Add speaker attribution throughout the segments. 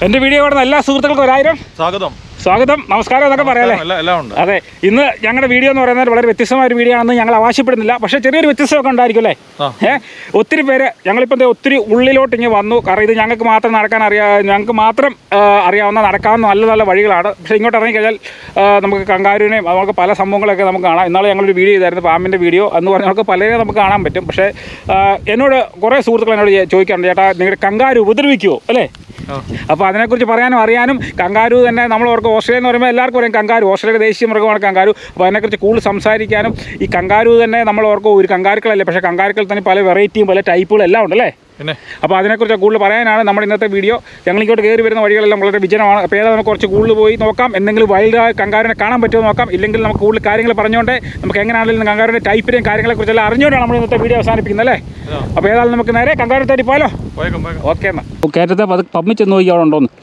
Speaker 1: എൻ്റെ വീഡിയോ കാണുന്ന എല്ലാ സുഹൃത്തുക്കൾക്കും ഒരായിരം
Speaker 2: സ്വാഗതം
Speaker 1: സ്വാഗതം നമസ്കാരം എന്നൊക്കെ പറയാല്ലേ
Speaker 2: എല്ലാം എല്ലാം ഉണ്ട്
Speaker 1: അതെ ഇന്ന് ഞങ്ങളുടെ വീഡിയോ എന്ന് പറയുന്നത് വളരെ വ്യത്യസ്തമായ ഒരു വീഡിയോ ആണെന്ന് ഞങ്ങൾ അവകാശപ്പെടുന്നില്ല പക്ഷേ ചെറിയൊരു വ്യത്യസ്തമൊക്കെ ഉണ്ടായിരിക്കും അല്ലേ
Speaker 2: ആ.
Speaker 1: ഏ ഒത്തിരി പേര് ഞങ്ങളിപ്പോൾ ദേ ഒത്തിരി ഉള്ളിലോട്ട് ഇങ്ങനെ വന്നു കാരണം ഇത് ഞങ്ങൾക്ക് മാത്രം നടക്കാൻ അറിയാ ഞങ്ങൾക്ക് മാത്രം ആ, അറിയാവുന്ന നടക്കാവുന്ന നല്ല നല്ല വഴികളാണ് പക്ഷേ ഇങ്ങോട്ട് ഇറങ്ങിക്കഴിഞ്ഞാൽ ആ, നമുക്ക് കങ്കാരുവിനെയും നമുക്ക് പല സംഭവങ്ങളൊക്കെ നമുക്ക് കാണാം ഇന്നാളെ ഞങ്ങളൊരു വീഡിയോ ചെയ്തായിരുന്നു പാമ്പിൻ്റെ വീഡിയോ എന്ന് പറഞ്ഞാൽ നമുക്ക് പലരെയും നമുക്ക് കാണാൻ പറ്റും പക്ഷേ ആ, എന്നോട് കുറേ സുഹൃത്തുക്കൾ എന്നോട് ചോ- ചോദിക്കാറുണ്ട് ചേട്ടാ നിങ്ങളുടെ കങ്കാരു ഉപദ്രവിക്കുമോ അല്ലേ
Speaker 2: ആ.
Speaker 1: അപ്പോൾ അതിനെക്കുറിച്ച് പറയാനും അറിയാനും കങ്കാരു തന്നെ നമ്മൾ ഓർക്ക് ഓസ്ട്രേലിയ എന്ന് പറയുമ്പോൾ എല്ലാവർക്കും അറിയാം കങ്കാരു ഓസ്ട്രേലിയ ദേശീയ മൃഗമാണ് കങ്കാരു അപ്പോൾ അതിനെക്കുറിച്ച് കൂടുതൽ സംസാരിക്കാനും ഈ കങ്കാരു തന്നെ നമ്മൾ ഓർക്കും ഒരു കങ്കാരുക്കളല്ലേ പക്ഷേ കങ്കാരുക്കൾ തന്നെ പല വെറൈറ്റിയും പല ടൈപ്പുകളും എല്ലാം ഉണ്ടല്ലേ
Speaker 2: പിന്നെ
Speaker 1: അപ്പോൾ അതിനെക്കുറിച്ച് കൂടുതൽ പറയാനാണ് നമ്മുടെ ഇന്നത്തെ വീഡിയോ ഞങ്ങൾ ഇങ്ങോട്ട് കയറി വരുന്ന വഴികളെല്ലാം വളരെ വിജനമാണ് അപ്പോൾ ഏതാ നമുക്ക് കുറച്ച് കൂടുതൽ പോയി നോക്കാം എന്തെങ്കിലും വൈൽഡ് കങ്കാരിനെ കാണാൻ പറ്റുമോ നോക്കാം ഇല്ലെങ്കിൽ നമുക്ക് കൂടുതൽ കാര്യങ്ങൾ പറഞ്ഞുകൊണ്ട് നമുക്ക് എങ്ങനെയാണെങ്കിലും കങ്കാരിൻ്റെ ടൈപ്പിനെയും കാര്യങ്ങളെക്കുറിച്ചെല്ലാം അറിഞ്ഞുകൊണ്ടാണ് നമ്മൾ ഇന്നത്തെ വീഡിയോ അവസാനിപ്പിക്കുന്നത് അല്ലേ അപ്പോൾ ഏതായാലും നമുക്ക് നേരെ കങ്കാരു തേടി പോയാലോ
Speaker 2: പോയേക്കാം പോയേക്കാം
Speaker 1: ഓക്കെ എന്നാ കയറ്റത്തെ പത് പമ്മി ചെന്ന് നോക്കി അവിടെ ഉണ്ടോന്ന്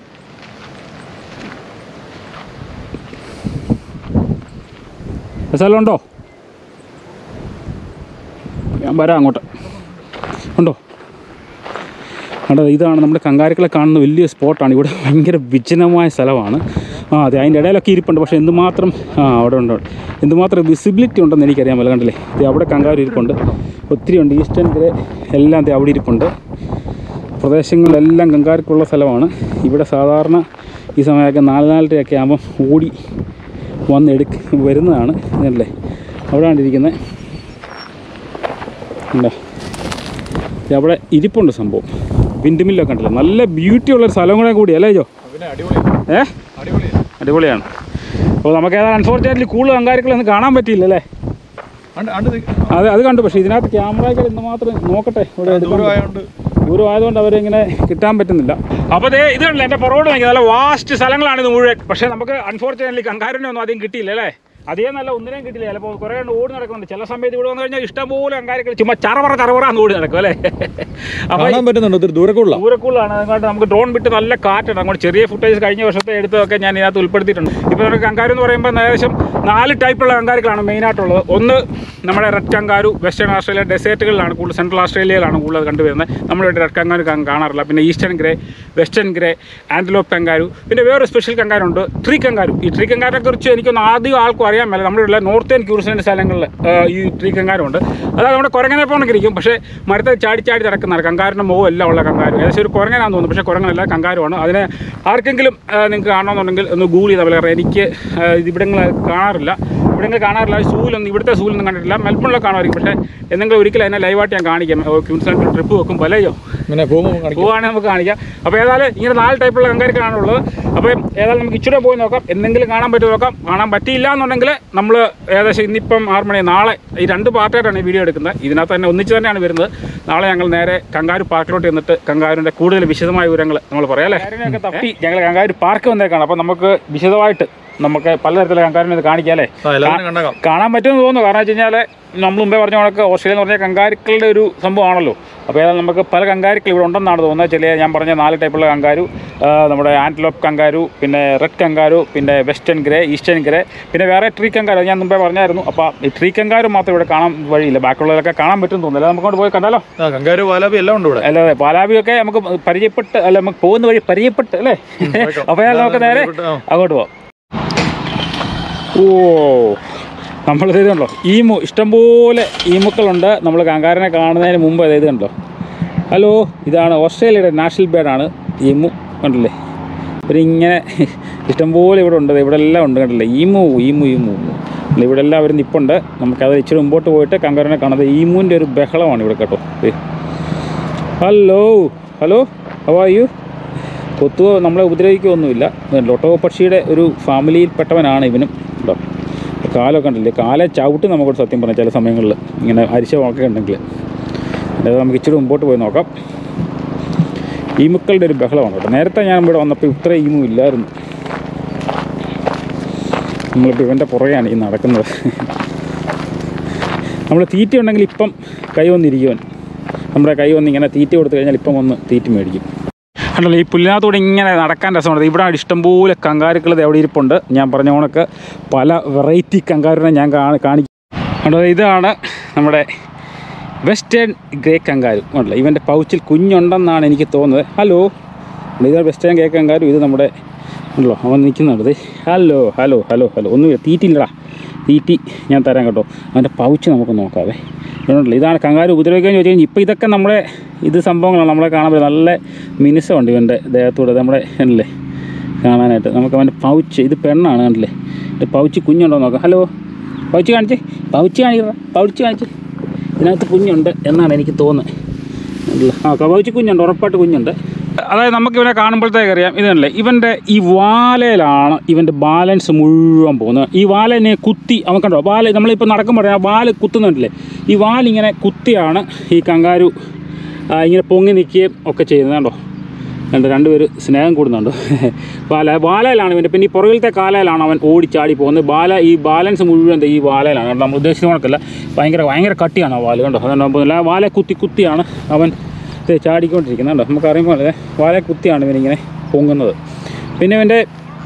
Speaker 1: സ്ഥലം ഉണ്ടോ ഞാൻ വരാം അങ്ങോട്ട് ഉണ്ടോ കണ്ടോ ഇതാണ് നമ്മുടെ കങ്കാരുക്കളെ കാണുന്ന വലിയ സ്പോട്ടാണ് ഇവിടെ ഭയങ്കര വിജനമായ സ്ഥലമാണ് ആ അതെ അതിൻ്റെ ഇടയിലൊക്കെ ഇരിപ്പുണ്ട് പക്ഷേ എന്തുമാത്രം ആ അവിടെ ഉണ്ട് അവിടെ. എന്തുമാത്രം വിസിബിലിറ്റി ഉണ്ടെന്ന് എനിക്കറിയാൻ പറ്റില്ല കണ്ടില്ലേ ഇത് അവിടെ കങ്കാരു ഇരിപ്പുണ്ട് ഒത്തിരി ഉണ്ട് ഈസ്റ്റേൺ ഗ്രേ എല്ലാം ദേ അവിടെ ഇരിപ്പുണ്ട് പ്രദേശങ്ങളിലെല്ലാം ഗംഗാർക്കുള്ള സ്ഥലമാണ് ഇവിടെ സാധാരണ ഈ സമയമൊക്കെ നാല് നാലരയൊക്കെ ആകുമ്പം ഓടി വന്ന് എടുക്ക വരുന്നതാണ് ഇതല്ലേ അവിടെയാണ് ഇരിക്കുന്നത് ഉണ്ടോ ഇത് അവിടെ ഇരിപ്പുണ്ട് സംഭവം വിൻഡ് മില്ലൊക്കെ ഉണ്ടല്ലോ നല്ല ബ്യൂട്ടി ഉള്ളൊരു സ്ഥലം കൂടെ കൂടി അല്ലേ ജോ
Speaker 2: പിന്നെ അടിപൊളിയാണ്
Speaker 1: ഏ
Speaker 2: അടിപൊളിയാണ്
Speaker 1: അടിപൊളിയാണ് അപ്പോൾ നമുക്ക് ഏതാണ്ട് അൺഫോർച്ചുനേറ്റ്ലി കൂടുതൽ അങ്കാരികളൊന്നും കാണാൻ പറ്റിയില്ല അല്ലേ
Speaker 2: അണ്ട് അണ്ട് നിക്ക്.
Speaker 1: അത് അത് കണ്ടു പക്ഷേ ഇതിനകത്ത് ക്യാമറകൾ ഇന്ന് മാത്രം നോക്കട്ടെ ഇവിടെ എടുക്കാൻ
Speaker 2: ദൂരമായോണ്ട്
Speaker 1: ദൂരമായതുകൊണ്ട് അവരിങ്ങനെ കിട്ടാൻ പറ്റുന്നില്ല അപ്പോൾ ദേ ഇത് കണ്ടില്ല എൻ്റെ പുറകോട്ട് നോക്കി നല്ല വാസ്റ്റ് സ്ഥലങ്ങളാണ് ഇത് മുഴുവൻ പക്ഷേ നമുക്ക് അൺഫോർച്ചുനേറ്റ്ലി കങ്കാരിനെ ഒന്നും അധികം കിട്ടിയില്ല അല്ലേ അതേ നല്ല ഒന്നിനെയും കിട്ടില്ല ചിലപ്പോൾ കുറേ എണ്ണം ഓടി നടക്കുന്നുണ്ട് ചില സമയത്ത് ഇവിടെ വന്നു കഴിഞ്ഞാൽ ഇഷ്ടംപോലെ അങ്കാരികൾ ചുമ്മാ ചറവറ ചറവറാന്ന് ഓടി നടക്കും അല്ലേ അപ്പോൾ
Speaker 2: കാണാൻ പറ്റുന്നുണ്ട് ഒത്തിരി ദൂരക്കുള്ള
Speaker 1: ദൂരക്കുള്ളതാണ് അതുകൊണ്ട് നമുക്ക് ഡ്രോൺ വിട്ട് നല്ല കാറ്റുണ്ട് അങ്ങോട്ട് ചെറിയ ഫുട്ടേജ് കഴിഞ്ഞ വർഷത്തെ എടുത്തതൊക്കെ ഞാൻ ഇതിനകത്ത് ഉൾപ്പെടുത്തിയിട്ടുണ്ട് ഇപ്പോൾ നമുക്ക് കങ്കാരു എന്ന് പറയുമ്പോൾ ഏകദേശം നാല് ടൈപ്പുള്ള കങ്കാരുക്കളാണ് മെയിനായിട്ടുള്ളത് ഒന്ന് നമ്മുടെ റെഡ് കങ്കാരു വെസ്റ്റേൺ ഓസ്ട്രേലിയ ഡെസേർട്ടുകളിലാണ് കൂടുതൽ സെൻട്രൽ ഓസ്ട്രേലിയയിലാണ് കൂടുതൽ കണ്ടുവരുന്നത് നമ്മളിവിടെ റെഡ് കങ്കാരു കാ- കാണാറില്ല പിന്നെ eastern grey western grey antelope kangaroo പിന്നെ വേറൊരു സ്പെഷ്യൽ കങ്കാരുണ്ട് ട്രീ കങ്കാരു ഈ ട്രീ കങ്കാരിനെ കുറിച്ച് എനിക്കൊന്ന് ആദ്യം ആൾക്കും അറിയാൻ മേല നമ്മുടെ നോർത്തേൺ ക്യൂറിസിൻ്റെ സ്ഥലങ്ങളിൽ ഈ ട്രീ കങ്കാരുണ്ട് അതായത് നമ്മുടെ കുരങ്ങനെ പോകണമെങ്കിൽ ഇരിക്കും പക്ഷേ മരത്തെ ചാടി ചാടി നടക്കുന്നതാണ് കങ്കാരിൻ്റെ മുഖം എല്ലാം ഉള്ള കങ്കാരു ഏകദേശം ഒരു കുരങ്ങനാന്ന് തോന്നുന്നു പക്ഷേ കുരങ്ങനല്ല കങ്കാരുമാണ് അതിനെ ആർക്കെങ്കിലും ആ, നിങ്ങൾക്ക് കാണണമെന്നുണ്ടെങ്കിൽ ഒന്ന് ഗൂഗിൾ ചെയ്താൽ മതി കാരണം എനിക്ക് ആ, ഇത് ഇവിടങ്ങൾ കാണാറില്ല ഇവിടങ്ങൾ കാണാറില്ല സൂലൊന്നും ഇവിടുത്തെ സൂലൊന്നും കണ്ടിട്ടില്ല മെൽബണിലൊക്കെ കാണുമായിരിക്കും പക്ഷേ എന്തെങ്കിലും ഒരിക്കലും അതിനെ ലൈവായിട്ട് ഞാൻ കാണിക്കാം ക്യൂൻസിലാൻഡ് ട്രിപ്പ് വെക്കും പലയോ
Speaker 2: ഇങ്ങനെ പോകുമ്പോൾ കാണിക്കും
Speaker 1: പോവാണെങ്കിൽ നമുക്ക് കാണിക്കാം അപ്പോൾ ഏതായാലും ഇങ്ങനെ നാല് ടൈപ്പുള്ള കങ്കാരിക്കാണുള്ളത് അപ്പോൾ ഏതായാലും നമുക്ക് ഇച്ചിരി പോയി നോക്കാം എന്തെങ്കിലും കാണാൻ പറ്റുമോ നോക്കാം കാണാൻ പറ്റിയില്ല എന്നുണ്ടെങ്കിൽ നമ്മൾ ഏകദേശം ഇന്നിപ്പം ആറ് മണി നാളെ ഈ രണ്ട് പാർട്ടായിട്ടാണ് ഈ വീഡിയോ എടുക്കുന്നത് ഇതിനകത്ത് തന്നെ ഒന്നിച്ച് തന്നെയാണ് വരുന്നത് നാളെ ഞങ്ങൾ നേരെ കങ്കാരു പാർക്കിലോട്ട് ചെന്നിട്ട് കങ്കാരുവിൻ്റെ കൂടുതൽ വിശദമായ വിവരങ്ങൾ നമ്മൾ പറയാം അല്ലേ കങ്കാരിനെയൊക്കെ തപ്പി ഞങ്ങൾ കങ്കാരു പാർക്ക് വന്നേക്കാണ് അപ്പോൾ നമുക്ക് വിശദമായിട്ട് നമുക്ക് പലതരത്തിലുള്ള കങ്കാരിനെ ഇത് കാണിക്കാം അല്ലേ
Speaker 2: ആ എല്ലാവരും കണ്ടേക്കാം
Speaker 1: കാണാൻ പറ്റുമെന്ന് തോന്നുന്നു കാരണം വെച്ച് കഴിഞ്ഞാൽ നമ്മൾ മുമ്പേ പറഞ്ഞ കണക്ക് ഓസ്ട്രേലിയ എന്ന് പറഞ്ഞാൽ കങ്കാരുക്കളുടെ ഒരു സംഭവമാണല്ലോ അപ്പോൾ ഏതായാലും നമുക്ക് പല കങ്കാരുക്കൾ ഇവിടെ ഉണ്ടെന്നാണ് തോന്നുന്നത് ചില ഞാൻ പറഞ്ഞ നാല് ടൈപ്പുള്ള കങ്കാരു ആ, നമ്മുടെ ആൻറ്റലോപ്പ് കങ്കാരു പിന്നെ റെഡ് കങ്കാരു പിന്നെ വെസ്റ്റേൺ ഗ്രേ ഈസ്റ്റേൺ ഗ്രേ പിന്നെ വേറെ ട്രീ കങ്കാരു അത് ഞാൻ മുമ്പേ പറഞ്ഞായിരുന്നു അപ്പോൾ ഈ ട്രീ കങ്കാരു മാത്രം ഇവിടെ കാണാൻ വഴിയില്ല ബാക്കിയുള്ളതൊക്കെ കാണാൻ പറ്റും തോന്നുന്നില്ല നമുക്ക് അങ്ങോട്ട് പോയി കണ്ടാലോ
Speaker 2: ആ കങ്കാരു പാലാപ്പി എല്ലാം ഉണ്ട് ഇവിടെ
Speaker 1: അല്ലാതെ പാലാവിയൊക്കെ നമുക്ക് പരിചയപ്പെട്ട് അല്ല നമുക്ക് പോകുന്ന വഴി പരിചയപ്പെട്ട് അല്ലേ
Speaker 2: പോയേക്കാം.
Speaker 1: അപ്പോൾ ഏതായാലും നമുക്ക് നേരെ
Speaker 2: ആ.
Speaker 1: അങ്ങോട്ട് പോവാം ഓ നമ്മൾ ഇത് കണ്ടോ ഈമു ഇഷ്ടംപോലെ ഈമുക്കളുണ്ട് നമ്മൾ കങ്കാരനെ കാണുന്നതിന് മുമ്പ് ഇത് കണ്ടോ ഹലോ ഇതാണ് ഓസ്ട്രേലിയയുടെ നാഷണൽ ബേഡാണ് ഈമു കണ്ടില്ലേ ഇവരിങ്ങനെ ഇഷ്ടംപോലെ ഇവിടെ ഉണ്ട് ദേ ഇവിടെ എല്ലാം ഉണ്ട് കണ്ടില്ലേ ഈമു ഈമു ഈമു ദേ ഇവിടെ എല്ലാം അവർ നിപ്പുണ്ട് നമുക്കത് ഇച്ചിരി മുമ്പോട്ട് പോയിട്ട് കങ്കാരനെ കാണാതെ ഈമുവിൻ്റെ ഒരു ബഹളമാണ് ഇവിടെ കേട്ടോ ദേ. Hello hello how are you കൊത്തുവോ നമ്മളെ ഉപദ്രവിക്കുകയൊന്നുമില്ല ലൊട്ടോ പക്ഷിയുടെ ഒരു ഫാമിലിയിൽപ്പെട്ടവനാണ് ഇവനും കേട്ടോ കാലൊക്കെ ഉണ്ടല്ലേ കാലെ ചവിട്ടി നമുക്കൊരു സത്യം പറഞ്ഞാൽ ചില സമയങ്ങളിൽ ഇങ്ങനെ അരിശമൊക്കെ ഉണ്ടെങ്കിൽ അതായത് നമുക്ക് ഇച്ചിരി മുമ്പോട്ട് പോയി നോക്കാം ഈമുക്കളുടെ ഒരു ബഹളമാണ് കേട്ടോ നേരത്തെ ഞാൻ ഇവിടെ വന്നപ്പോൾ ഇത്ര ഈമു ഇല്ലായിരുന്നു നമ്മളിപ്പോൾ ഇവൻ്റെ പുറകെയാണ് ഈ നടക്കുന്നത് നമ്മൾ തീറ്റ ഉണ്ടെങ്കിൽ ഇപ്പം കൈ വന്നിരിക്കുവൻ നമ്മുടെ കൈ വന്ന് ഇങ്ങനെ തീറ്റ കൊടുത്തു കഴിഞ്ഞാൽ ഇപ്പം വന്ന് തീറ്റ മേടിക്കും കണ്ടല്ലോ ഈ പുല്ലിനകത്തൂടെ ഇങ്ങനെ നടക്കാൻ രസമുണ്ട് ഇവിടെ ഇഷ്ടംപോലെ കങ്കാരുക്കൾ ദേ അവിടെ ഇരിപ്പുണ്ട് ഞാൻ പറഞ്ഞ കണക്ക് പല വെറൈറ്റി കങ്കാരുനെ ഞാൻ കാണി കാണിക്കും കണ്ടോ ഇതാണ് നമ്മുടെ വെസ്റ്റേൺ ഗ്രേ കങ്കാരു ഉണ്ടല്ലോ ഇവൻ്റെ പൗച്ചിൽ കുഞ്ഞുണ്ടെന്നാണ് എനിക്ക് തോന്നുന്നത് ഹലോ ഇത് വെസ്റ്റേൺ കേക്ക് കങ്കാരു ഇത് നമ്മുടെ ഉണ്ടല്ലോ അവൻ നിൽക്കുന്നുണ്ട് ദേ. ഹലോ ഹലോ ഹലോ ഹലോ ഒന്നുമില്ല തീറ്റില്ലടാ തീറ്റി ഞാൻ തരാം കേട്ടോ അവൻ്റെ പൗച്ച് നമുക്ക് നോക്കാവേ ഇതുണ്ടല്ലോ ഇതാണ് കങ്കാരു ഉപദ്രവിക്കാൻ ചോദിച്ചു കഴിഞ്ഞാൽ ഇപ്പോൾ ഇതൊക്കെ നമ്മളെ ഇത് സംഭവങ്ങളാണ് നമ്മളെ കാണാൻ പറ്റും നല്ല മിനുസമുണ്ട് ഇവൻ്റെ ദേഹത്തൂടെ നമ്മുടെ അല്ലേ കാണാനായിട്ട് നമുക്ക് അവൻ്റെ പൗച്ച് ഇത് പെണ്ണാണ് കണ്ടില്ലേ ഇത് പൗച്ച് കുഞ്ഞുണ്ടോ നോക്കാം ഹലോ പൗച്ച് കാണിച്ച് പൗച്ച് കാണിക്കടാ പൗച്ച് കാണിച്ച് ഇതിനകത്ത് കുഞ്ഞുണ്ട് എന്നാണ് എനിക്ക് തോന്നുന്നത് ഉണ്ടല്ലോ. ആ കവച്ച് കുഞ്ഞുണ്ട് ഉറപ്പായിട്ട് കുഞ്ഞുണ്ട് അതായത് നമുക്ക് ഇവനെ കാണുമ്പോഴത്തേക്ക് അറിയാം ഇതല്ലേ ഇവൻ്റെ ഈ വാലയിലാണ് ഇവൻ്റെ ബാലൻസ് മുഴുവൻ പോകുന്നത് ഈ വാലിനെ കുത്തി അവൻ കണ്ടോ വാല് നമ്മളിപ്പോൾ നടക്കുമ്പോൾ ആ വാല് കുത്തുന്നുണ്ടല്ലേ ഈ വാലിങ്ങനെ കുത്തിയാണ് ഈ കങ്കാരു ആ, ഇങ്ങനെ പൊങ്ങി നിൽക്കുകയും ഒക്കെ ചെയ്യുന്നത് കണ്ടോ രണ്ട് രണ്ടുപേര് സ്നേഹം കൂടുന്നുണ്ട് വാല വാലയിലാണ് ഇവൻ്റെ പിന്നെ ഈ പുറകിലത്തെ കാലയിലാണ് അവൻ ഓടിച്ചാടി പോകുന്നത് ബാല ഈ ബാലൻസ് മുഴുവൻ ദേ ഈ വാലയിലാണ് കണ്ടോ നമ്മൾ ഉദ്ദേശിച്ച കണക്കല്ല ഭയങ്കര ഭയങ്കര കട്ടിയാണ് ആ വാല് കണ്ടോ അതുകൊണ്ട് വാല കുത്തി കുത്തിയാണ് അവൻ ദേ ചാടിക്കൊണ്ടിരിക്കുന്നത് കണ്ടോ നമുക്ക് അറിയുമ്പോൾ അല്ലേ വാല കുത്തിയാണ് ഇവനിങ്ങനെ പൊങ്ങുന്നത് പിന്നെ ഇവൻ്റെ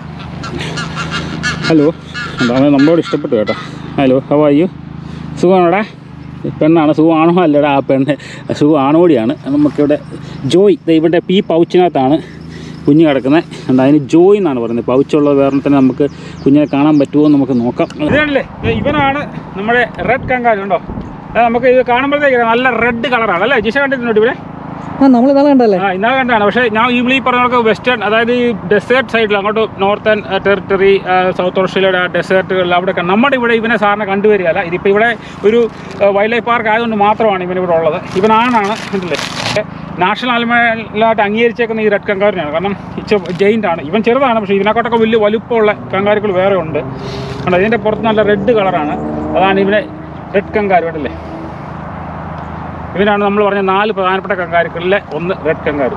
Speaker 1: ഹലോ ഉണ്ടോ, അവൻ നമ്മളോട് ഇഷ്ടപ്പെട്ടു കേട്ടോ ഹലോ ഹവാ അയ്യോ സുഖമാണോടാ പെണ്ണാണ് സുഖമാണോ അല്ലടാ ആ പെണ്ണ് സുഖം ആണോടിയാണ് നമുക്കിവിടെ ജോയ് ദേ ഇവിടെ ഈ പൗച്ചിനകത്താണ് കുഞ്ഞ് കിടക്കുന്നത് ഉണ്ട് അതിന് ജോയ് എന്നാണ് പറയുന്നത് പൗച്ചുള്ള വേറെ തന്നെ നമുക്ക് കുഞ്ഞിനെ കാണാൻ പറ്റുമോ എന്ന് നമുക്ക് നോക്കാം ഇതല്ലേ ഇവനാണ് നമ്മുടെ റെഡ് കങ്കാരു ഉണ്ടോ നമുക്ക് ഇത് കാണുമ്പോഴത്തേക്ക് നല്ല റെഡ് കളറാണ് അല്ലേ ജിഷ കണ്ടിട്ടുണ്ട് ഇവിടെ
Speaker 3: ആ നമ്മൾ ഇന്നാളെ കണ്ടല്ലേ
Speaker 1: ആ ഇന്നാളെ കണ്ടാണ് പക്ഷേ ഞാൻ ഈ വിളി പറഞ്ഞ വെസ്റ്റേൺ അതായത് ഈ ഡെസേർട്ട് സൈഡിൽ അങ്ങോട്ട് നോർത്തേൺ ടെറിട്ടറി സൗത്ത് ഓസ്ട്രേലിയയുടെ ആ ഡെസേർട്ടുകളിൽ അവിടെ ഒക്കെ നമ്മുടെ ഇവിടെ ഇവനെ സാറിന് കണ്ടുവരികയല്ല ഇതിപ്പോൾ ഇവിടെ ഒരു വൈൽഡ് ലൈഫ് പാർക്ക് ആയതുകൊണ്ട് മാത്രമാണ് ഇവൻ ഇവിടെ ഉള്ളത് ഇവനാണാണ് കണ്ടില്ലേ നാഷണൽ ആനിമലായിട്ട് അംഗീകരിച്ചേക്കുന്ന ഈ റെഡ് കങ്കാറിനാണ് കാരണം ഇച്ച ജെയിൻ്റ് ആണ് ഇവൻ ചെറുതാണ് പക്ഷേ ഇതിനെക്കാട്ടൊക്കെ വലിയ വലുപ്പമുള്ള കങ്കാരുകൾ വേറെ ഉണ്ട് കണ്ടോ ഇതിൻ്റെ പുറത്ത് നല്ല റെഡ് കളറാണ് അതാണ് ഇവനെ റെഡ് കങ്കാരു കണ്ടല്ലേ ഇവനാണ് നമ്മൾ പറഞ്ഞ നാല് പ്രധാനപ്പെട്ട കങ്കാരുക്കളിലെ ഒന്ന് റെഡ് കങ്കാരു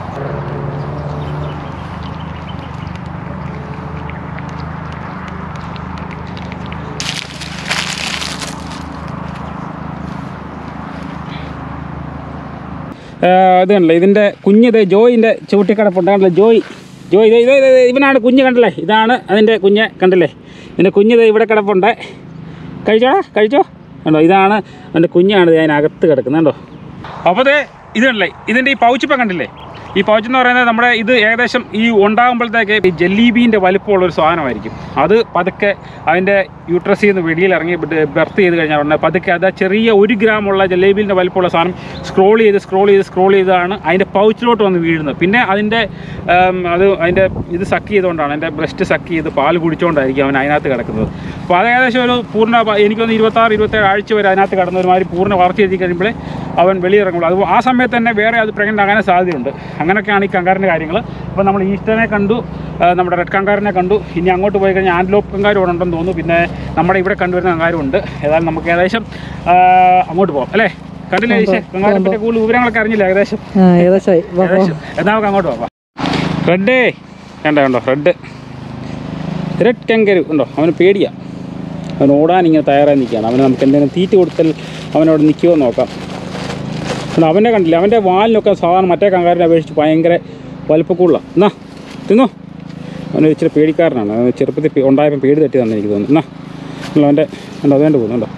Speaker 1: ഇത് കണ്ടല്ലേ ഇതിൻ്റെ കുഞ്ഞിത് ജോയിൻ്റെ ചൂട്ടിക്കിടപ്പുണ്ട് കണ്ടല്ലേ ജോയ് ജോയ് ഇത് ഇത് ഇത് ഇവനാണ് കുഞ്ഞ് കണ്ടല്ലേ ഇതാണ് അതിൻ്റെ കുഞ്ഞ് കണ്ടല്ലേ ഇതിൻ്റെ കുഞ്ഞിത് ഇവിടെ കിടപ്പുണ്ട് കഴിച്ചോടാ കഴിച്ചോ കണ്ടോ ഇതാണ് അതിൻ്റെ കുഞ്ഞാണ് ഇത് അതിനകത്ത് കിടക്കുന്നത് കണ്ടോ അപ്പോൾ ഇത് ഇത് കണ്ടില്ലേ ഇതിൻ്റെ ഈ പൗച്ച് ഇപ്പം കണ്ടില്ലേ ഈ പൗച്ച് എന്ന് പറയുന്നത് നമ്മുടെ ഇത് ഏകദേശം ഈ ഉണ്ടാകുമ്പോഴത്തേക്ക് ഈ ജെല്ലീബീൻ്റെ വലിപ്പമുള്ള ഒരു സാധനമായിരിക്കും അത് പതുക്കെ അതിൻ്റെ യൂട്രസിൽ നിന്ന് വെളിയിൽ ഇറങ്ങി ബെർത്ത് ചെയ്ത് കഴിഞ്ഞാൽ ഉടനെ പതുക്കെ അത് ചെറിയ ഒരു ഗ്രാമുള്ള ജലേബീൻ്റെ വലിപ്പമുള്ള സാധനം സ്ക്രോൾ ചെയ്ത് സ്ക്രോൾ ചെയ്ത് സ്ക്രോൾ ചെയ്താണ് അതിൻ്റെ പൗച്ചിലോട്ട് വന്ന് വീഴുന്നത് പിന്നെ അതിൻ്റെ ഉം, അത് അതിൻ്റെ ഇത് സക്ക് ചെയ്തുകൊണ്ടാണ് അതിൻ്റെ ബ്രസ്റ്റ് സക്ക് ചെയ്ത് പാൽ കുടിച്ചുകൊണ്ടായിരിക്കും അവൻ അതിനകത്ത് കിടക്കുന്നത് അപ്പോൾ അത് ഏകദേശം ഒരു പൂർണ്ണ പ- എനിക്കൊന്ന് ഇരുപത്താറ് ഇരുപത്തേഴ് ആഴ്ച വരെ അതിനകത്ത് കിടന്ന ഒരുമാതിരി പൂർണ്ണ വളർച്ച എത്തി കഴിയുമ്പോഴേ അവൻ വെളിയിറങ്ങുള്ളൂ അത് ആ സമയത്ത് തന്നെ വേറെ അത് പ്രഗ്നൻ്റ് ആകാൻ സാധ്യതയുണ്ട് അങ്ങനെയൊക്കെയാണ് ഈ കങ്കാറിൻ്റെ കാര്യങ്ങൾ അപ്പോൾ നമ്മൾ ഈസ്റ്ററിനെ കണ്ടു ആ, നമ്മുടെ റെഡ് കങ്കാറിനെ കണ്ടു ഇനി അങ്ങോട്ട് പോയി കഴിഞ്ഞാൽ ആൻഡ്ലോപ്പ് കങ്കാരും ഇവിടെ ഉണ്ടെന്ന് തോന്നുന്നു പിന്നെ നമ്മുടെ ഇവിടെ കണ്ടുവരുന്ന കങ്കാരും ഉണ്ട് ഏതായാലും നമുക്ക് ഏകദേശം ആ, അങ്ങോട്ട് പോകാം അല്ലേ കണ്ടില്ലേ ഈശേ കങ്കാരെ പറ്റി കൂടുതൽ വിവരങ്ങളൊക്കെ അറിഞ്ഞില്ല ഏകദേശം
Speaker 3: ആ ഏകദേശമായി വാ, വാ.
Speaker 1: ഏകദേശം എന്നാൽ നമുക്ക് അങ്ങോട്ട് പോകാം റെഡേ കണ്ടോ കണ്ടോ റെഡ് റെഡ് കങ്കരു ഉണ്ടോ അവന് പേടിയാ അവൻ ഓടാൻ ഇങ്ങനെ തയ്യാറായി നിൽക്കുകയാണ് അവന് നമുക്ക് എന്തെങ്കിലും തീറ്റ കൊടുത്താൽ അവനവിടെ നിൽക്കുമോ എന്ന് നോക്കാം കണ്ടോ, അവനെ കണ്ടില്ല അവൻ്റെ വാലിനൊക്കെ സാധാരണ മറ്റേ കങ്കാരിനെ അപേക്ഷിച്ച് ഭയങ്കര വലുപ്പക്കൂടുള്ള എന്നാ തിന്നോ അവന് ഇച്ചിരി പേടിക്കാരനാണ് അവന് ചെറുപ്പത്തിൽ പേ- ഉണ്ടായപ്പോൾ പേടി തട്ടിയതാണെന്ന് എനിക്ക് തോന്നുന്നു എന്നാ ഉണ്ടോ അവൻ്റെ ഉണ്ടോ അതുകൊണ്ട് പോകുന്നുണ്ടോ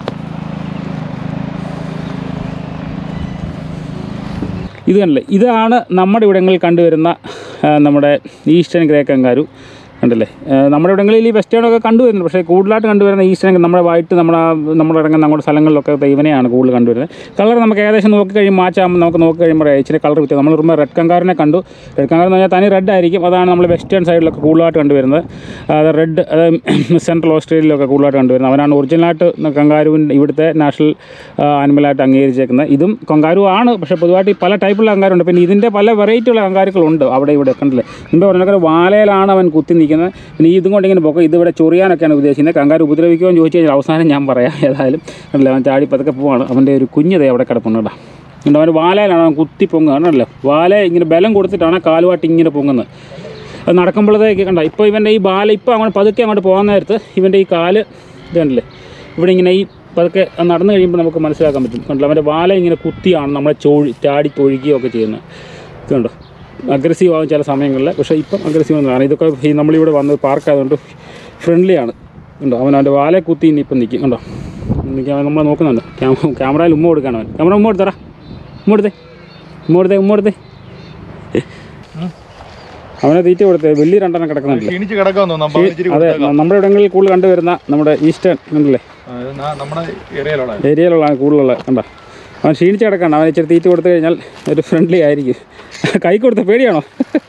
Speaker 1: ഇത് കണ്ടില്ലേ ഇതാണ് നമ്മുടെ ഇവിടങ്ങളിൽ കണ്ടുവരുന്ന ആ, നമ്മുടെ ഈസ്റ്റേൺ ഗ്രേ കങ്കാരു കണ്ടില്ലേ ആ, നമ്മുടെ ഇവിടങ്ങളിൽ ഈ വെസ്റ്റേണൊക്കെ കണ്ടുവരുന്നുണ്ട് പക്ഷേ കൂടുതലായിട്ട് കണ്ടുവരുന്ന ഈസ്റ്റേൺ നമ്മുടെ വൈറ്റ് നമ്മുടെ നമ്മൾ ഇറങ്ങുന്ന അങ്ങോട്ട് സ്ഥലങ്ങളിലൊക്കെ ദേ ഇവനെയാണ് കൂടുതൽ കണ്ടുവരുന്നത് കളർ നമുക്ക് ഏകദേശം നോക്കി കഴിയുമ്പോൾ മാച്ചാകുമ്പോൾ നമുക്ക് നോക്കി കഴിയുമ്പോൾ ഇച്ചിരി കളർ വ്യത്യാസം നമ്മൾ ഇറുമ്പോൾ റെഡ് കങ്കാറിനെ കണ്ടു റെഡ് കങ്കാർ എന്ന് പറഞ്ഞാൽ തനി റെഡ് ആയിരിക്കും അതാണ് നമ്മൾ വെസ്റ്റേൺ സൈഡിലൊക്കെ കൂടുതലായിട്ട് കണ്ടുവരുന്നത് അത് റെഡ് സെൻട്രൽ ഓസ്ട്രേലിയയിലൊക്കെ കൂടുതലായിട്ട് കണ്ടുവരുന്നത് അവനാണ് ഒറിജിനലായിട്ട് കങ്കാരുവിൻ്റെ ഇവിടുത്തെ നാഷണൽ ആനിമലായിട്ട് അംഗീകരിച്ചേക്കുന്നത് ഇതും കങ്കാരു ആണ് പക്ഷേ പൊതുവായിട്ട് ഈ പല ടൈപ്പുള്ള കങ്കാരുണ്ട് പിന്നെ ഇതിൻ്റെ പല വെറൈറ്റിയുള്ള കങ്കാരുക്കളുണ്ട് അവിടെ ഇവിടെ കണ്ടില്ലേ മുമ്പ് പറഞ്ഞ വാലയിലാണ് അവൻ കുത്തി നിൽക്കുന്നത് പിന്നെ ഈ ഇതും കൊണ്ട് ഇങ്ങനെ പോക്കാം ഇത് ഇവിടെ ചൊറിയാനൊക്കെയാണ് ഉദ്ദേശിക്കുന്നത് കങ്കാരു ഉപദ്രവിക്കുമോ എന്ന് ചോദിച്ചു കഴിഞ്ഞാൽ അവസാനം ഞാൻ പറയാം ഏതായാലും കണ്ടില്ലേ അവൻ ചാടി പതുക്കെ പോവാണ് അവൻ്റെ ഒരു കുഞ്ഞതേ അവിടെ കിടപ്പുണ്ട് കേട്ടോ ഉണ്ട് അവൻ വാലയിലാണ് അവൻ കുത്തി പൊങ്ങുക കണ്ടല്ലോ വാല ഇങ്ങനെ ബലം കൊടുത്തിട്ടാണ് കാലുമായിട്ട് ഇങ്ങനെ പൊങ്ങുന്നത് അത് നടക്കുമ്പോഴത്തേക്ക് കണ്ട ഇപ്പോൾ ഇവൻ്റെ ഈ ബാല ഇപ്പോൾ അങ്ങോട്ട് പതുക്കെ അങ്ങോട്ട് പോകാൻ നേരത്ത് ഇവൻ്റെ ഈ കാല് ഇത് കണ്ടില്ലേ ഇവിടെ ഇങ്ങനെ ഈ പതുക്കെ അത് നടന്നു കഴിയുമ്പോൾ നമുക്ക് മനസ്സിലാക്കാൻ പറ്റും കണ്ടല്ലോ അവൻ്റെ വാല ഇങ്ങനെ കുത്തിയാണ് നമ്മളെ ചോഴി ചാടി തൊഴുകയൊക്കെ ചെയ്യുന്നത് ഇത് കണ്ടോ അഗ്രസീവ് ആകും ചില സമയങ്ങളിൽ പക്ഷേ ഇപ്പം അഗ്രസീവ് ഒന്നും കാരണം ഇതൊക്കെ ഈ നമ്മളിവിടെ വന്ന് പാർക്ക് ആയതുകൊണ്ട് ഫ്രണ്ട്ലി ആണ് ഉണ്ടോ അവൻ അവൻ്റെ വാലെ കുത്തി ഇനി ഇപ്പം നിൽക്കും കണ്ടോ നിൽക്കാൻ അവൻ നമ്മളെ നോക്കുന്നുണ്ട് ക്യാമ ക്യാമറയിൽ ഉമ്മ കൊടുക്കാണ് അവൻ ക്യാമറ ഉമ്മ കൊടുത്തടാ ഉമ്മ കൊടുത്തേ ഉമ്മ കൊടുത്തേ ഉമ്മ കൊടുത്തേ അവനെ തീറ്റ കൊടുത്തേ വലിയ രണ്ടെണ്ണം കിടക്കുന്നുണ്ടല്ലേ
Speaker 2: ക്ഷീണിച്ച് കിടക്കാന്ന് തോന്നുന്നു അപ്പൊ ഇച്ചിരി
Speaker 1: അതെ
Speaker 2: കൊടുത്തേക്കാം.
Speaker 1: നമ്മുടെ ഇടങ്ങളിൽ കൂടുതൽ കണ്ടുവരുന്ന നമ്മുടെ ഈസ്റ്റേൺ ഉണ്ടല്ലേ
Speaker 2: ആ, ഇത് നാ- നമ്മുടെ ഏരിയയിലുള്ള
Speaker 1: ഏരിയയിലുള്ള കൂടുതലുള്ള കണ്ട അവൻ ക്ഷീണിച്ച് കിടക്കണ്ട അവൻ ഇച്ചിരി തീറ്റ കൊടുത്തു കഴിഞ്ഞാൽ ഒരു ഫ്രണ്ട്ലി ആയിരിക്കും കൈ കൊടുത്ത പേടിയാണോ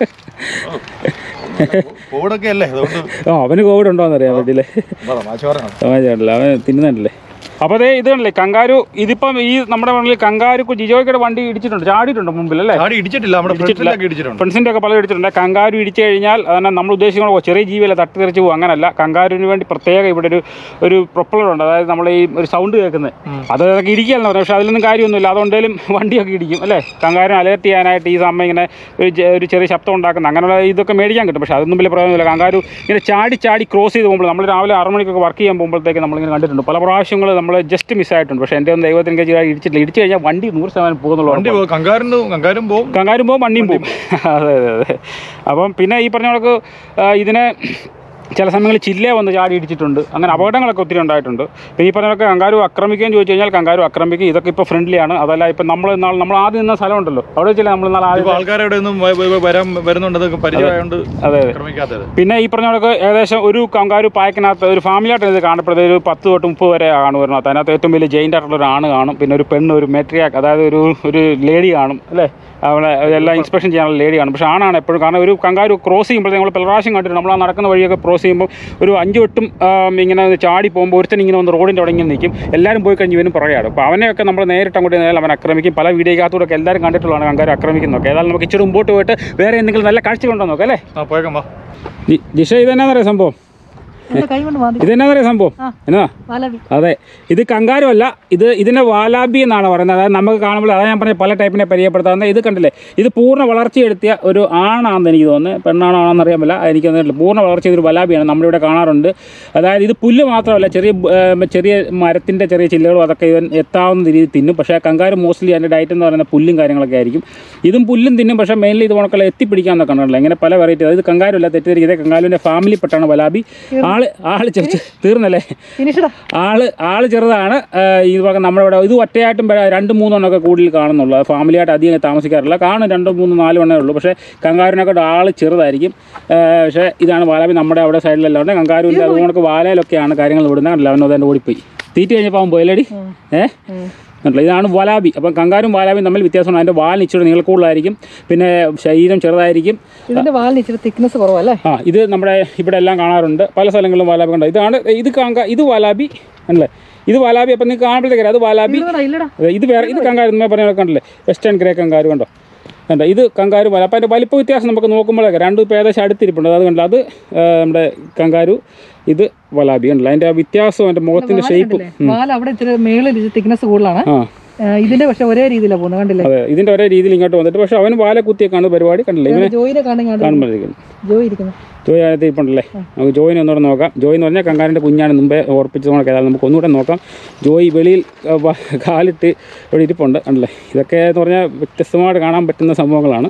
Speaker 2: കോവിഡൊക്കെ അല്ലേ അതുകൊണ്ട്
Speaker 1: ആ അവന് കോവിഡ് ഉണ്ടോ എന്നറിയാൻ പറ്റില്ലേ
Speaker 2: മാച്ച് പറയണം
Speaker 1: സമാജമല്ല അവൻ തിന്നുന്നുണ്ടല്ലേ അപ്പോൾ അതേ ഇത് കണ്ടില്ലേ കങ്കാരു ഇതിപ്പം ഈ നമ്മുടെ മുന്നിൽ കങ്കാരു ജിജോയ്ക്കയുടെ വണ്ടി ഇടിച്ചിട്ടുണ്ട് ചാടിയിട്ടുണ്ട് മുമ്പിൽ അല്ലേ
Speaker 2: ചാടി ഇടിച്ചിട്ടില്ല നമ്മുടെ ഫ്രണ്ട്സിലൊക്കെ ഇടിച്ചിട്ടുണ്ട്
Speaker 1: ഫ്രണ്ട്സിൻ്റെ ഒക്കെ പല ഇടിച്ചിട്ടുണ്ട് കങ്കാരു ഇടിച്ചു കഴിഞ്ഞാൽ അതന്നെ നമ്മൾ ഉദ്ദേശിക്കുന്ന പോലെ ചെറിയ ജീവിയല്ല തട്ടി തെറിച്ച് പോകും അങ്ങനല്ല കങ്കാരുവിന് വേണ്ടി പ്രത്യേക ഇവിടെ ഒരു ഒരു പ്രൊപ്പലർ ഉണ്ട് അതായത് നമ്മൾ ഈ ഒരു സൗണ്ട് കേൾക്കുന്നത് അത് അതൊക്കെ ഇടിക്കുകയെന്ന് പറഞ്ഞു പക്ഷേ അതിലൊന്നും കാര്യമൊന്നുമില്ല അതുകൊണ്ടേലും വണ്ടിയൊക്കെ ഇടിക്കും അല്ലേ കങ്കാരുവിനെ അലേർട്ട് ചെയ്യാനായിട്ട് ഈ സമയം ഇങ്ങനെ ഒരു ജെ- ഒരു ചെറിയ ശബ്ദം ഉണ്ടാക്കുന്ന അങ്ങനെയുള്ള ഇതൊക്കെ മേടിക്കാൻ കിട്ടും പക്ഷേ അതൊന്നും വലിയ പ്രയോജനമില്ല കങ്കാരു ഇങ്ങനെ ചാടി ചാടി ക്രോസ് ചെയ്ത് പോകുമ്പോൾ നമ്മൾ രാവിലെ ആറ് മണിക്കൊക്കെ വർക്ക് ചെയ്യാൻ പോകുമ്പോഴത്തേക്ക് നമ്മളിങ്ങനെ കണ്ടിട്ടുണ്ട് പല പ്രാവശ്യങ്ങൾ നമ്മൾ ജസ്റ്റ് മിസ്സായിട്ടുണ്ട് പക്ഷേ എൻ്റെ ഒന്നും ദൈവത്തിന് കൈ ഇടിച്ചിട്ടില്ല ഇടിച്ചു കഴിഞ്ഞാൽ വണ്ടി നൂറ് ശതമാനം പോകുന്നുള്ളൂ
Speaker 2: വണ്ടി പോകും കങ്കാരും കങ്കാരും പോവും
Speaker 1: കങ്കാരും പോകും വണ്ടിയും പോകും അതെ അതെ അതെ അപ്പം പിന്നെ ഈ പറഞ്ഞ കണക്ക് ആ, ഇതിനെ ചില സമയങ്ങളിൽ ചില്ല വന്ന് ചാടി ഇടിച്ചിട്ടുണ്ട് അങ്ങനെ അപകടങ്ങളൊക്കെ ഒത്തിരി ഉണ്ടായിട്ടുണ്ട് പിന്നെ ഈ പറഞ്ഞ കണക്ക് കങ്കാരു ആക്രമിക്കുകയും ചോദിച്ചു കഴിഞ്ഞാൽ കങ്കാരു ആക്രമിക്കും ഇതൊക്കെ ഇപ്പോൾ ഫ്രണ്ട്ലിയാണ് അതല്ല ഇപ്പം നമ്മൾ നാൾ നമ്മൾ ആദ്യം നിന്ന സ്ഥലമുണ്ടല്ലോ അവിടെ വെച്ചില്ല നമ്മൾ നാളെ ആദ്യം
Speaker 2: ഇപ്പൊ ആൾക്കാരുടെ ഒന്നും വ- വ- വ- വരാൻ വരുന്നുണ്ട് അതൊക്കെ പരിചയമായോണ്ട്
Speaker 1: അതെ അതെ
Speaker 2: ആക്രമിക്കാത്തത്
Speaker 1: പിന്നെ ഈ പറഞ്ഞ കണക്ക് ഏകദേശം ഒരു കങ്കാരു പായക്കിനകത്ത് ഒരു ഫാമിലിയായിട്ട് ഇത് കാണപ്പെടുന്നത് ഒരു പത്ത് തൊട്ട് മുപ്പത് വരെ കാണും ഒരെണ്ണത്ത് അതിനകത്ത് ഏറ്റവും വലിയ ജെയിൻ്റ് ആയിട്ടുള്ള ഒരു ആണ് കാണും പിന്നെ ഒരു പെണ്ണ് ഒരു മെട്രിയാക്ക് അതായത് ഒരു ഒരു ലേഡി കാണും അല്ലേ അവളെ എല്ലാം ഇൻസ്പെക്ഷൻ ചെയ്യാനുള്ള ലേഡി കാണും പക്ഷേ ആണാണ് എപ്പോഴും കാരണം ഒരു കങ്കാരു ക്രോസ് ചെയ്യുമ്പോഴത്തേക്ക് നമ്മൾ പല പ്രാവശ്യം കണ്ടിട്ടുണ്ട് നമ്മൾ ആ നടക്കുന്ന വഴിയൊക്കെ ക്രോസ് ചെയ്യുമ്പോൾ ഒരു അഞ്ച് വട്ടും ആം, ഇങ്ങനെ ചാടി പോകുമ്പോൾ ഒരുത്തൻ ഇങ്ങനെ വന്ന് റോഡിൻ്റെ അവിടെ ഇങ്ങനെ നിൽക്കും എല്ലാവരും പോയി കഴിഞ്ഞ് ഇവനും പുറകെയാണ് അപ്പോൾ അവനെയൊക്കെ നമ്മൾ നേരിട്ട് അങ്ങോട്ട് നേരം അവൻ ആക്രമിക്കും പല വീഡിയോക്കകത്തൂടെ ഒക്കെ എല്ലാവരും കണ്ടിട്ടുള്ളതാണ് കങ്കാരു ആക്രമിക്കുന്നതൊക്കെ ഏതായാലും നമുക്ക് ഇച്ചിരി മുമ്പോട്ട് പോയിട്ട് വേറെ എന്തെങ്കിലും നല്ല കാഴ്ചകളുണ്ടോ നോക്കാം അല്ലേ
Speaker 2: ആ പോയേക്കാം വാ
Speaker 1: ജി- ജിഷ ഇതെന്നാന്നറിയാം സംഭവം
Speaker 3: എന്റെ കൈ കൊണ്ട് മാതി
Speaker 1: ഇതെന്നാന്നറിയാം സംഭവം
Speaker 3: ആ.
Speaker 1: എന്നാ
Speaker 3: വാലബി
Speaker 1: അതെ ഇത് കങ്കാരുമല്ല ഇത് ഇതിനെ വാലാബി എന്നാണ് പറയുന്നത് അതായത് നമുക്ക് കാണുമ്പോൾ അതാ ഞാൻ പറഞ്ഞ പല ടൈപ്പിനെ പരിചയപ്പെടുത്താവുന്നത് ഇത് കണ്ടില്ലേ ഇത് പൂർണ്ണ വളർച്ചയെടുത്തിയ ഒരു ആണാണെന്ന് എനിക്ക് തോന്നുന്നത് പെണ്ണാണോ ആണെന്ന് അറിയാൻ പറ്റില്ല എനിക്ക് തോന്നിയിട്ടില്ല പൂർണ്ണ വളർച്ച ഒരു വലാബിയാണ് നമ്മളിവിടെ കാണാറുണ്ട് അതായത് ഇത് പുല്ല് മാത്രമല്ല ചെറിയ ഏർ, ചെറിയ മരത്തിൻ്റെ ചെറിയ ചില്ലകളും അതൊക്കെ ഇവൻ എത്താവുന്ന രീതിയിൽ തിന്നും പക്ഷേ കങ്കാരു മോസ്റ്റ്ലി അതിൻ്റെ ഡയറ്റ് എന്ന് പറയുന്നത് പുല്ലും കാര്യങ്ങളൊക്കെ ആയിരിക്കും ഇതും പുല്ലും തിന്നും പക്ഷേ മെയിൻലി ഇത് ഉണക്കല്ല എത്തിപ്പിടിക്കാമെന്നൊക്കെ കണ്ടിട്ടില്ല ഇങ്ങനെ പല വെറൈറ്റി അതായത് കങ്കാരുമല്ല തെറ്റിദ്ധരിക്കുന്നത് കങ്കാരുവിൻ്റെ ഫാമിലിപ്പെട്ടാണ് വലാബി ആള് ആള് ചെറുത് തീർന്നല്ലേ
Speaker 3: ഫിനിഷ്ഡാ
Speaker 1: ആള് ആള് ചെറുതാണ് ആ, ഈ വക നമ്മുടെ ഇവിടെ ഇത് ഒറ്റയായിട്ടും വേ- രണ്ട് മൂന്നെണ്ണമൊക്കെ കൂടുതൽ കാണുന്നുള്ളൂ ഫാമിലിയായിട്ട് അധികം താമസിക്കാറില്ല കാണും രണ്ടോ മൂന്നോ നാലോ എണ്ണേ ഉള്ളൂ പക്ഷേ കങ്കാരിനൊക്കെ ആള് ചെറുതായിരിക്കും ആ, പക്ഷേ ഇതാണ് വാലാബി നമ്മുടെ അവിടെ സൈഡിലെല്ലാം ഉണ്ട് കങ്കാരുവിൻ്റെ അതുകൊണ്ട് വാലയിലൊക്കെയാണ് കാര്യങ്ങൾ വിടുന്നത് കണ്ടില്ല അവൻ അതെൻ്റെ ഓടിപ്പോയി തീറ്റ കഴിഞ്ഞപ്പോൾ അവൻ പോയല്ലേടി ഏ കണ്ടില്ല ഇതാണ് വലാബി അപ്പം കങ്കാരും വാലാബിയും തമ്മിൽ വ്യത്യാസമാണ് അതിൻ്റെ വാലിന് ഇച്ചിരി നീളം കൂടുതലായിരിക്കും പിന്നെ ശരീരം ചെറുതായിരിക്കും
Speaker 3: ഇതിന്റെ വാലിന് ഇച്ചിരി തിക്നെസ് കുറവല്ലേ
Speaker 1: ആ ഇത് നമ്മുടെ ഇവിടെ എല്ലാം കാണാറുണ്ട് പല സ്ഥലങ്ങളിലും വാലാബി കണ്ടോ ഇതാണ് ഇത് കങ്ക ഇത് വാലാബി അല്ലേ ഇത് വാലാബി അപ്പം നിങ്ങൾക്ക് കാണുമ്പോഴത്തേക്ക് അത് വാലാബി
Speaker 3: ഇല്ലടാ ഇല്ലടാ
Speaker 1: അതെ, ഇത് വേറെ ഇത് കങ്കാരു നിങ്ങൾ പറഞ്ഞ കണ്ടില്ലേ വെസ്റ്റേൺ ഗ്രേ കങ്കാരു കണ്ടോ കണ്ടോ ഇത് കങ്കാരു വാല അപ്പം അതിൻ്റെ വലിപ്പ വ്യത്യാസം നമുക്ക് നോക്കുമ്പോഴൊക്കെ രണ്ടും ഇപ്പോൾ ഏകദേശം അടുത്തിരിപ്പുണ്ട് അത് കണ്ടില്ല അത് ആ, നമ്മുടെ കങ്കാരു ഇത് വലാബി കണ്ടില്ല അതിൻ്റെ ആ വ്യത്യാസവും അതിൻ്റെ മുഖത്തിൻ്റെ ഷേപ്പും
Speaker 3: വാൽ അവിടെ ഇച്ചിരി മേളിൽ തിക്നെസ് കൂടുതലാണ്
Speaker 1: ആ
Speaker 3: ആ, ഇതിന്റെ പക്ഷെ ഒരേ രീതിയിലാണ് പോകുന്നത് കണ്ടില്ലേ
Speaker 1: അതെ ഇതിൻ്റെ ഒരേ രീതിയിൽ ഇങ്ങോട്ട് വന്നിട്ട് പക്ഷേ അവൻ വാല കുത്തിയൊക്കെയാണ് പരിപാടി കണ്ടില്ലേ ഇവനെ
Speaker 3: ജോയിനെ കാണുമ്പോൾ
Speaker 1: കാണുമ്പോഴത്തേക്കും
Speaker 3: ജോയി ഇരിക്കുന്നു
Speaker 1: ജോയ് അതിനകത്ത് ഇരിപ്പുണ്ടല്ലേ നമുക്ക് ജോയിനെ ഒന്നുകൂടെ നോക്കാം ജോയ് എന്ന് പറഞ്ഞാൽ കങ്കാരൻ്റെ കുഞ്ഞാണ് മുമ്പേ ഓർപ്പിച്ചത് കണക്ക് ഏതായാലും നമുക്ക് ഒന്നുകൂടെ നോക്കാം ജോയ് വെളിയിൽ ആ, വ- കാലിട്ട് ഇവിടെ ഇരിപ്പുണ്ട് ഉണ്ടല്ലേ ഇതൊക്കെ എന്ന് പറഞ്ഞാൽ വ്യത്യസ്തമായിട്ട് കാണാൻ പറ്റുന്ന സംഭവങ്ങളാണ്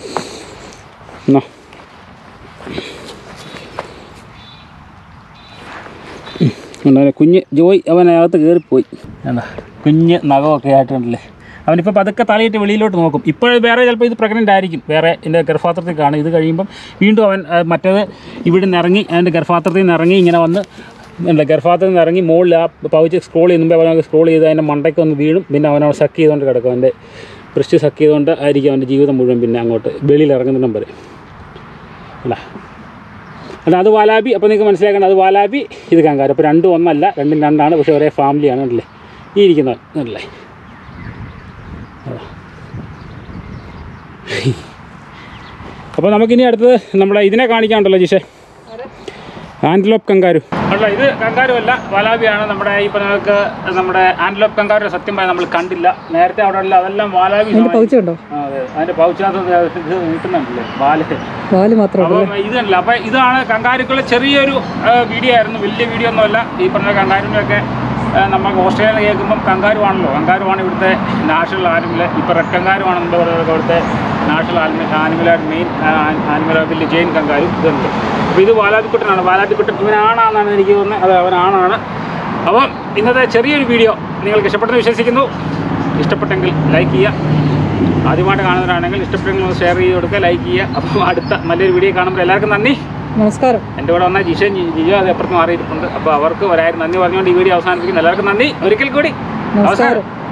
Speaker 1: എന്നാ ഉണ്ടല്ലേ കുഞ്ഞ് ജോയ് അവനകത്ത് കയറിപ്പോയി എന്താ കുഞ്ഞ് നഖമൊക്കെ ആയിട്ടുണ്ടല്ലേ അവനിപ്പോൾ പതുക്കെ തലയിട്ട് വെളിയിലോട്ട് നോക്കും ഇപ്പോൾ വേറെ ചിലപ്പോൾ ഇത് പ്രഗ്നൻ്റ് ആയിരിക്കും വേറെ എൻ്റെ ഗർഭപാത്രത്തിൽ കാണും ഇത് കഴിയുമ്പം വീണ്ടും അവൻ ആ, മറ്റേത് ഇവിടെ നിന്ന് ഇറങ്ങി അതിൻ്റെ ഗർഭപാത്രത്തിൽ നിന്ന് ഇറങ്ങി ഇങ്ങനെ വന്ന് എന്താ ഗർഭപാത്രത്തിൽ നിന്ന് ഇറങ്ങി മുകളിൽ ആ പൗച്ച് സ്ക്രോൾ ചെയ്യുമ്പോൾ അവൻ സ്ക്രോൾ ചെയ്ത് അതിൻ്റെ മണ്ടയ്ക്ക് വന്ന് വീഴും പിന്നെ അവൻ അവിടെ സക്ക് ചെയ്തുകൊണ്ട് കിടക്കും അവൻ്റെ ബ്രസ്റ്റ് സക്ക് ചെയ്തുകൊണ്ട് ആയിരിക്കും അവൻ്റെ ജീവിതം മുഴുവൻ പിന്നെ അങ്ങോട്ട് വെളിയിൽ ഇറങ്ങുന്നിടം വരെ അല്ല അല്ല അത് വാലാബി അപ്പോൾ നിങ്ങൾക്ക് മനസ്സിലാക്കണം അത് വാലാബി ഇത് കങ്കാരു അപ്പോൾ രണ്ടും ഒന്നല്ല രണ്ടും രണ്ടാണ് പക്ഷേ ഒരേ ഫാമിലിയാണ് അല്ലേ ഈ ഇരിക്കുന്നത് അല്ലേ അപ്പോൾ നമുക്കിനി അടുത്തത് നമ്മുടെ ഇതിനെ കാണിക്കാനുണ്ടല്ലോ ജിഷേ ആൻറ്റലോപ്പ് കങ്കാരു അല്ല ഇത് കങ്കാരു അല്ല വാലാബിയാണ് നമ്മുടെ ഈ നമുക്ക് നമ്മുടെ ആൻറ്റലോപ്പ് കങ്കാരു സത്യം പറയാൻ നമ്മൾ കണ്ടില്ല നേരത്തെ അവിടെ ഉള്ള അതെല്ലാം വാലാബി
Speaker 3: അതിന്റെ പൗച്ച ഉണ്ടോ
Speaker 1: ആ, അതെ അതിൻ്റെ പൗച്ചിനകത്ത് ഇത് നിൽക്കുന്നുണ്ടല്ലേ വാല്
Speaker 3: വാല് മാത്രമേ ഉള്ളൂ
Speaker 1: അപ്പം ഇതല്ല അപ്പം ഇതാണ് കങ്കാരുക്കളുടെ ചെറിയൊരു ആ, വീഡിയോ ആയിരുന്നു വലിയ വീഡിയോ ഒന്നുമല്ല ഈ പറഞ്ഞ കങ്കാരുവിൻ്റെയൊക്കെ നമുക്ക് ഓസ്ട്രേലിയ കേൾക്കുമ്പം കങ്കാരു ആണല്ലോ കങ്കാരുവാണ് ഇവിടുത്തെ നാഷണൽ ആനിമൽ ഇപ്പോൾ റെഡ് കങ്കാരുവാണ് എന്താ പറയുക ഇവിടുത്തെ നാഷണൽ ആനിമൽ ആനിമലായിട്ട് മെയിൻ ആനിമൽ വലിയ ജെയിൻ കങ്കാരു ഇതുണ്ട് അപ്പോൾ ഇത് വാലാതിക്കുട്ടനാണ് വാലാതിക്കുട്ടൻ ഇവനാണെന്നാണ് എനിക്ക് തോന്നുന്നത് അത് അവനാണാണ് അപ്പം ഇന്നത്തെ ചെറിയൊരു വീഡിയോ നിങ്ങൾക്ക് ഇഷ്ടപ്പെട്ടെന്ന് വിശ്വസിക്കുന്നു ഇഷ്ടപ്പെട്ടെങ്കിൽ ലൈക്ക് ചെയ്യുക ആദ്യമായിട്ട് കാണുന്നവരാണെങ്കിൽ ഇഷ്ടപ്പെട്ടെങ്കിൽ ഷെയർ ചെയ്ത് കൊടുക്കുക ലൈക്ക് ചെയ്യുക അപ്പോൾ അടുത്ത നല്ലൊരു വീഡിയോ കാണുമ്പോൾ എല്ലാവർക്കും നന്ദി
Speaker 3: നമസ്കാരം
Speaker 1: എൻ്റെ കൂടെ വന്ന ജിഷൻ ജി- ജിജോ അത് എപ്പുറത്ത് മാറിയിട്ടുണ്ട് അപ്പോൾ അവർക്ക് ഒരായിരം നന്ദി പറഞ്ഞുകൊണ്ട് ഈ വീഡിയോ അവസാനിപ്പിക്കുന്നു എല്ലാവർക്കും നന്ദി ഒരിക്കൽ കൂടി
Speaker 3: നമസ്കാരം
Speaker 1: അവസാനം